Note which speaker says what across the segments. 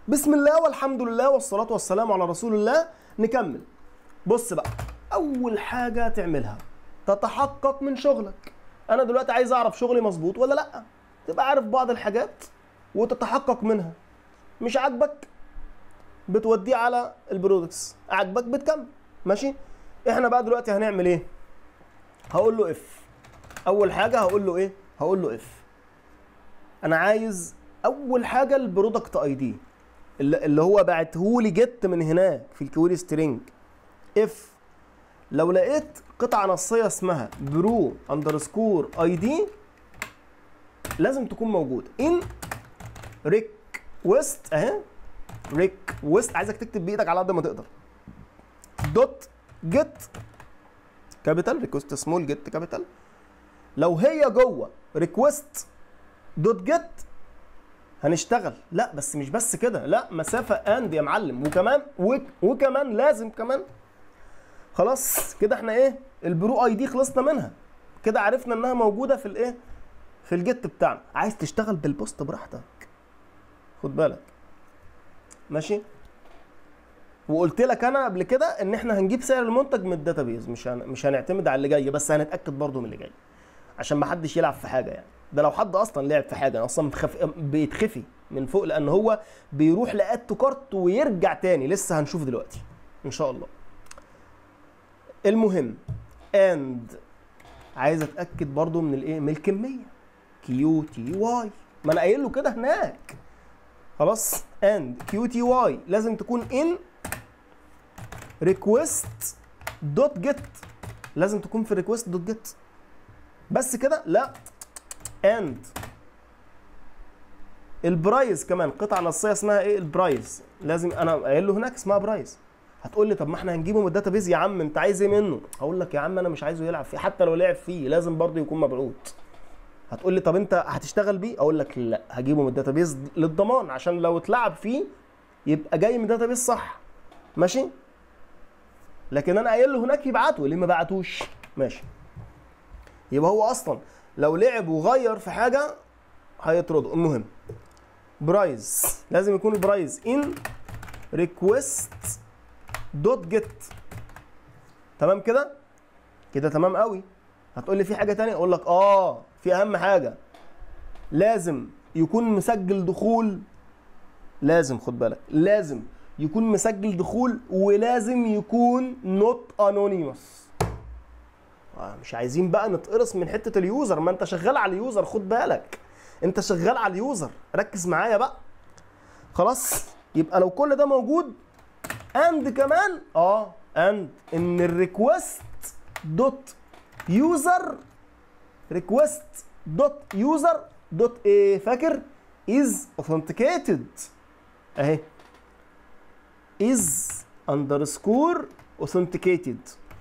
Speaker 1: بسم الله والحمد لله والصلاه والسلام على رسول الله نكمل بص بقى اول حاجه تعملها تتحقق من شغلك انا دلوقتي عايز اعرف شغلي مظبوط ولا لا تبقى عارف بعض الحاجات وتتحقق منها مش عاجبك بتوديه على البرودكتس عاجبك بتكمل ماشي احنا بقى دلوقتي هنعمل ايه هقول له اف اول حاجه هقول له ايه هقول له اف انا عايز اول حاجه البرودكت اي دي اللي اللي هو بعتهولي جت من هناك في الكويري سترينج اف لو لقيت قطعه نصيه اسمها برو اندرسكور اي دي لازم تكون موجود ان ريك ويست اهي ريك ويست عايزك تكتب بايدك على قد ما تقدر دوت جيت كابيتال ريكوست سمول جيت كابيتال لو هي جوه ريكوست دوت جيت هنشتغل لا بس مش بس كده لا مسافه اند يا معلم وكمان وك وكمان لازم كمان خلاص كده احنا ايه البرو اي دي خلصنا منها كده عرفنا انها موجوده في الايه في الجيت بتاعنا عايز تشتغل بالبوست براحتك خد بالك ماشي وقلت لك انا قبل كده ان احنا هنجيب سعر المنتج من الداتابيز مش هن... مش هنعتمد على اللي جاي بس هنتاكد برضه من اللي جاي عشان ما حدش يلعب في حاجه يعني ده لو حد اصلا لعب في حاجه اصلا متخف... بيتخفي من فوق لان هو بيروح لاد تو كارت ويرجع تاني لسه هنشوف دلوقتي ان شاء الله المهم اند عايز اتاكد برضو من الايه من الكميه كيو تي واي ما انا قايل له كده هناك خلاص اند كيو تي واي لازم تكون ان ريكويست دوت جيت لازم تكون في ريكويست دوت جيت بس كده لا اند البرايز كمان قطعه نصيه اسمها ايه البرايز لازم انا قايل له هناك اسمها برايز هتقول لي طب ما احنا هنجيبه من الداتابيز يا عم انت عايز ايه منه هقول لك يا عم انا مش عايزه يلعب فيه حتى لو لعب فيه لازم برضه يكون مبعوث هتقول لي طب انت هتشتغل بيه اقول لك لا هجيبه من الداتابيز للضمان عشان لو اتلعب فيه يبقى جاي من الداتابيز صح ماشي لكن انا قايل له هناك يبعته ليه ما بعتوش ماشي يبقى هو اصلا لو لعب وغير في حاجه هيطرده المهم برايز لازم يكون البرايز ان ريكويست دوت جيت تمام كده كده تمام قوي هتقول لي في حاجه تانية اقول لك اه في اهم حاجه لازم يكون مسجل دخول لازم خد بالك لازم يكون مسجل دخول ولازم يكون نوت انونيموس مش عايزين بقى نتقرص من حته اليوزر ما انت شغال على اليوزر خد بالك انت شغال على اليوزر ركز معايا بقى خلاص يبقى لو كل ده موجود اند كمان اه اند ان الريكوست دوت يوزر ريكوست دوت يوزر دوت ايه فاكر از اوثنتيكيتد اهي از اندرسكور اوثنتيكيتد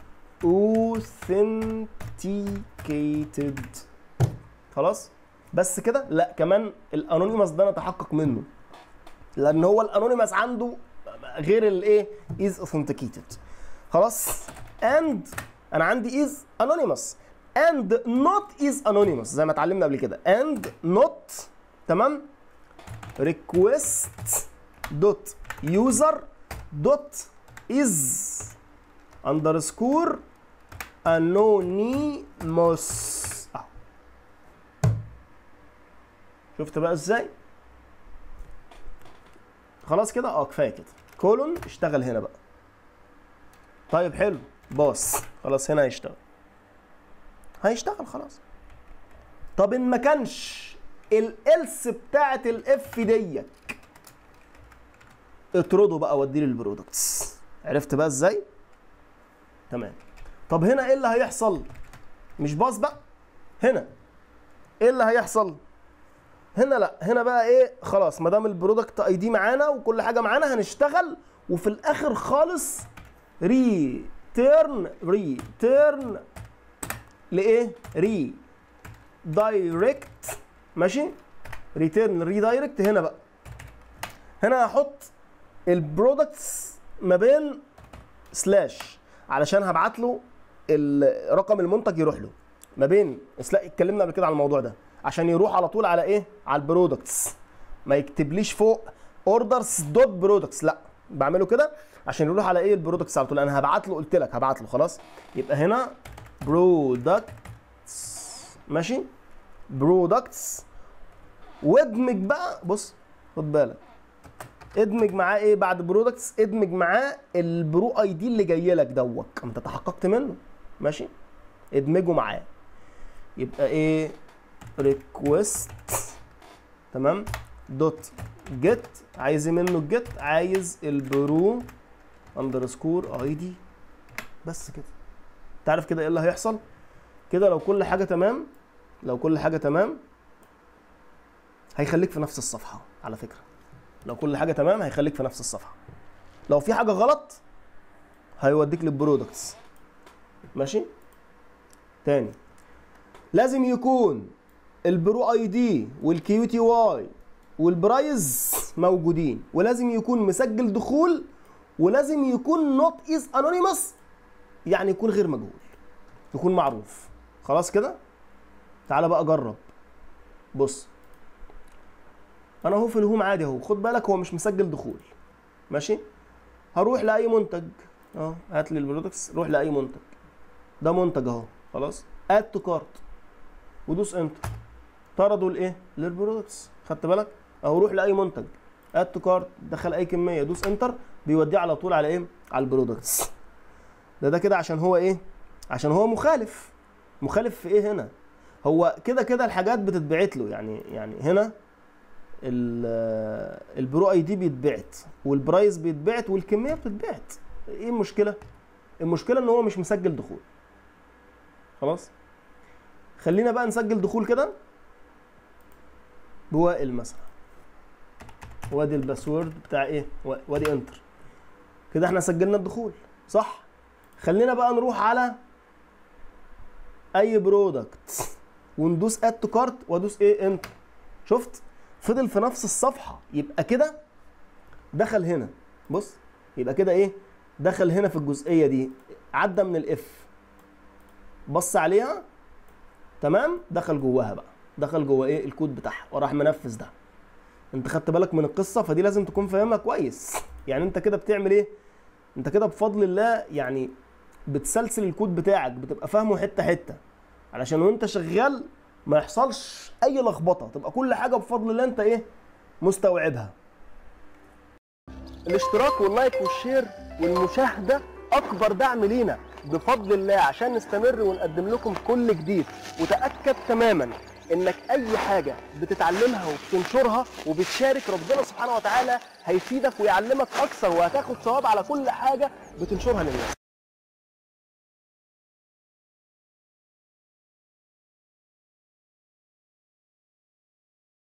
Speaker 1: authenticated خلاص بس كده لا كمان الانونيموس ده نتحقق منه لان هو الانونيموس عنده غير الايه is authenticated خلاص and انا عندي is anonymous and not is anonymous زي ما اتعلمنا قبل كده and not تمام request dot user dot is underscore anonymous اهو شفت بقى ازاي خلاص كده اه كفايه كده كولون اشتغل هنا بقى طيب حلو باص خلاص هنا هيشتغل هيشتغل خلاص طب ان ما كانش الالس بتاعت الاف ديت اطرده بقى وديه للبرودكتس عرفت بقى ازاي تمام طب هنا ايه اللي هيحصل مش باص بقى هنا ايه اللي هيحصل هنا لا هنا بقى ايه خلاص ما دام البرودكت اي دي معانا وكل حاجه معانا هنشتغل وفي الاخر خالص ريتيرن ريتيرن لايه ري دايركت ماشي ريتيرن ريدايركت هنا بقى هنا هحط البرودكتس ما بين سلاش علشان هبعت له ال- رقم المنتج يروح له ما بين سلاش اتكلمنا قبل كده على الموضوع ده عشان يروح على طول على ايه على البرودكتس ما يكتبليش فوق اوردرز دوت برودكتس لا بعمله كده عشان يروح على ايه البرودكتس على طول انا هبعت له قلت لك هبعت له خلاص يبقى هنا برودكتس ماشي برودكتس وادمج بقى بص خد بالك ادمج معاه ايه بعد برودكتس ادمج معاه البرو اي دي اللي جاي لك دوت انت تحققت منه ماشي ادمجه معاه يبقى ايه ريكوست تمام دوت جيت عايز إيه منه الجيت عايز البرو اندرسكور اي دي بس كده تعرف كده ايه اللي هيحصل كده لو كل حاجه تمام لو كل حاجه تمام هيخليك في نفس الصفحه على فكره لو كل حاجه تمام هيخليك في نفس الصفحه لو في حاجه غلط هيوديك للبرودكتس ماشي تاني لازم يكون البرو اي دي والكيو تي واي والبرايز موجودين ولازم يكون مسجل دخول ولازم يكون نوت از انونيمس يعني يكون غير مجهول يكون معروف خلاص كده تعالى بقى جرب بص انا اهو في الهوم عادي اهو خد بالك هو مش مسجل دخول ماشي هروح لاي منتج اه هات لي البرودكتس روح لاي منتج ده منتج اهو خلاص اد تو كارت ودوس انتر طردوا الايه للبرودكتس خدت بالك اهو روح لاي منتج اد تو كارت دخل اي كميه دوس انتر بيوديه على طول على ايه على البرودكتس ده ده كده عشان هو ايه عشان هو مخالف مخالف في ايه هنا هو كده كده الحاجات بتتبعت له يعني يعني هنا ال- البرو اي دي بيتبعت والبرايس بيتبعت والكميه بتتبعت ايه المشكله المشكله ان هو مش مسجل دخول خلاص خلينا بقى نسجل دخول كده بوائل مثلا وادي الباسورد بتاع ايه و- وادي انتر كده احنا سجلنا الدخول صح خلينا بقى نروح على اي برودكت وندوس اد تو كارت وادوس ايه انتر شفت فضل في نفس الصفحه يبقى كده دخل هنا بص يبقى كده ايه دخل هنا في الجزئيه دي عدى من الاف بص عليها تمام دخل جواها بقى دخل جوه ايه الكود بتاعها وراح منفذ ده انت خدت بالك من القصه فدي لازم تكون فاهمها كويس يعني انت كده بتعمل ايه انت كده بفضل الله يعني بتسلسل الكود بتاعك بتبقى فاهمه حته حته علشان وانت شغال ما يحصلش اي لخبطه تبقى كل حاجه بفضل الله انت ايه مستوعبها الاشتراك واللايك والشير والمشاهده اكبر دعم لينا بفضل الله عشان نستمر ونقدم لكم كل جديد وتاكد تماما انك اي حاجه بتتعلمها وبتنشرها وبتشارك ربنا سبحانه وتعالى هيفيدك ويعلمك اكثر وهتاخد ثواب على كل حاجه بتنشرها للناس